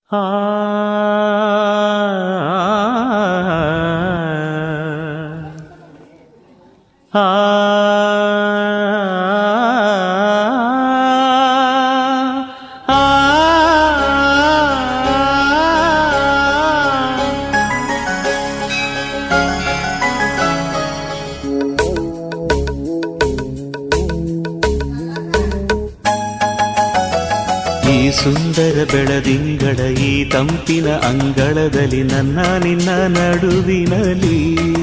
ಆ ಆ ಈ ಸುಂದರ ಬೆಳದಿಂಗಳ ಈ ತಂಪಿನ ಅಂಗಳದಲ್ಲಿ ನನ್ನ ನಿನ್ನ ನಡುವಿನಲಿ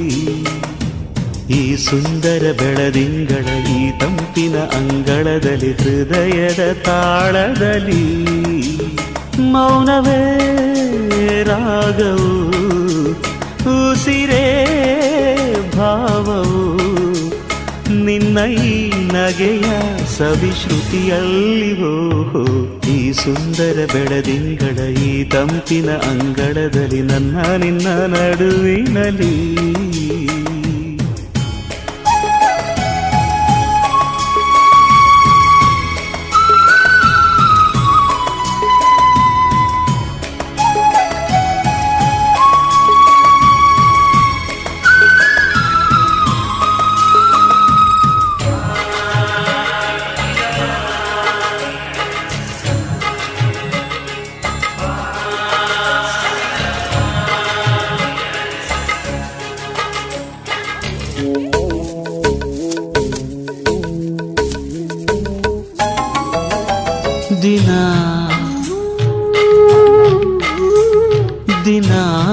ಈ ಸುಂದರ ಬೆಳದಿಂಗಳ ಈ ತಂಪಿನ ಅಂಗಳದಲ್ಲಿ ಹೃದಯದ ತಾಳದಲ್ಲಿ ಮೌನವೇ ರಾಗವು ಉಸಿರೇ ಭಾವವು ನಿನ್ನ ಈ ನಗೆಯ ಸವಿಶ್ರುತಿಯಲ್ಲಿವೋ ಈ ಸುಂದರ ಬೆಳದಿಂಗಳ ಈ ತಂಪಿನ ಅಂಗಳದಲ್ಲಿ ನನ್ನ ನಿನ್ನ ನಡುವಿನಲಿ ದಿನ ದಿನ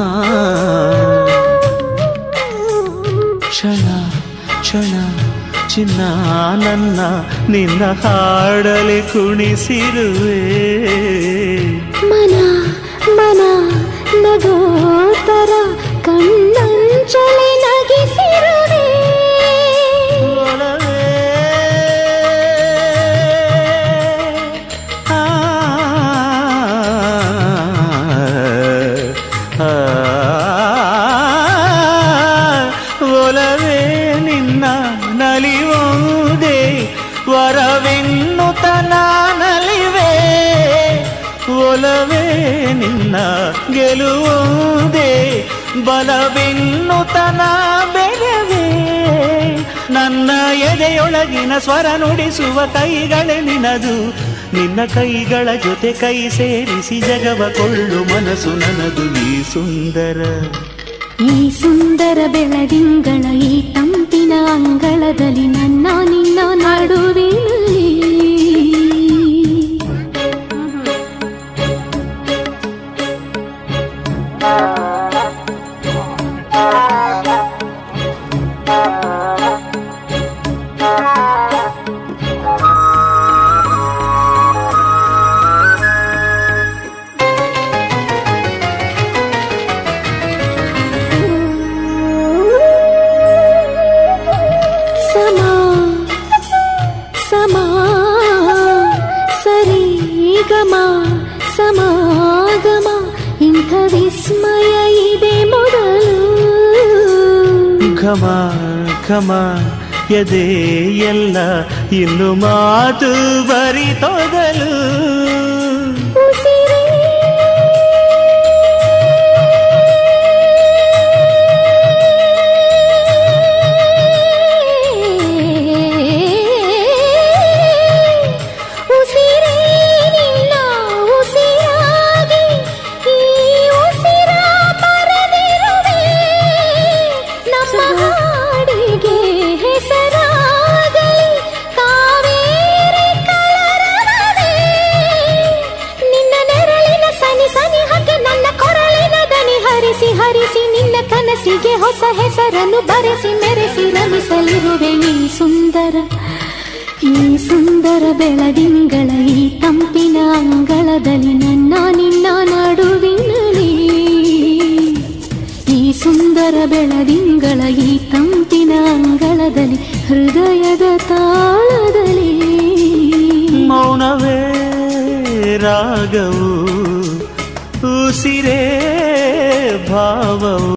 ಕ್ಷಣ ಕ್ಷಣ ಚಿನ್ನ ನನ್ನ ನಿನ್ನ ಹಾಡಲಿ ಕುಣಿಸಿರುವೆ ಮನ ಮನ ನಗೋತರ ಕಣ್ಣಂಚಲೆ ನಗಿಸಿರುವೆ ಒಲವೇ. ಆ, ಆ, ಒಲವೇ ನಿನ್ನ ನಲಿಯುವುದೇ ವರವೆನ್ನುತ್ತ ನಲಿವೆ ಒಲವೇ ನಿನ್ನ ಗೆಲುವುದೇ ಬಲವೆನ್ನುತ್ತ ಬೆರವೇ ನನ್ನ ಎದೆಯೊಳಗಿನ ಸ್ವರ ನುಡಿಸುವ ಕೈಗಳೇ ನಿನದು ನಿನ್ನ ಕೈಗಳ ಜೊತೆ ಕೈ ಸೇರಿಸಿ ಜಗವ ಕೊಳ್ಳು ಮನಸ್ಸು ನನದು ಈ ಸುಂದರ ಈ ಸುಂದರ ಬೆಳದಿಂಗಳ ಈ ತಂಪಿನ ಅಂಗಳದಲ್ಲಿ ನನ್ನ ನಿನ್ನ ನಡುವಿನಲ್ಲಿ ಸಮಾ ಸಮಾ ಸರಿ ಗಮ ಸಮಾಗಮ ಇಂಥ ವಿಸ್ಮಯ ಇದೆ ಮೊದಲು ಘಮ ಘಮ ಎದೆ ಎಲ್ಲ ಇನ್ನು ಮಾತು ಬರಿತೊದಲು ಉಸಿರೇ ಉಸಿರೇ ನಿನ್ನ ಉಸಿರಾಗಿ ಈ ಉಸಿರ ಪರದಿರುವೆ ನಮ್ಮ ಹಾಡಿಗೆ ಹೆಸರಾಗಲಿ ಕಾವೇರಿ ಕಲರವೇ ನಿನ್ನ ನೆರಳಿನ ಸನಿ ಸನಿ ಹಾಗೆ ನನ್ನ ಕೊರಳಿನ ದನಿ ಹರಿಸಿ ಹರಿಸಿ ನಿನ್ನ ಕನಸಿಗೆ ಹೊಸ ಹೆಸರನ್ನು ಬರೆಸಿ ಮೆರೆಸಿ ರಮಿಸಲಿರುವೆ ಈ ಸುಂದರ ಈ ಸುಂದರ ಬೆಳದಿಂಗಳ ಈ ತಂಪಿನ ಅಂಗಳದಲ್ಲಿ ನನ್ನ ನಿನ್ನ ನಡುವಿನಲ್ಲಿ ಈ ಸುಂದರ ಬೆಳದಿಂಗಳ ಈ ತಂಪಿನ ಅಂಗಳದಲ್ಲಿ ಹೃದಯದ ತಾಳದಲ್ಲಿ ಮೌನವೇ ರಾಗವು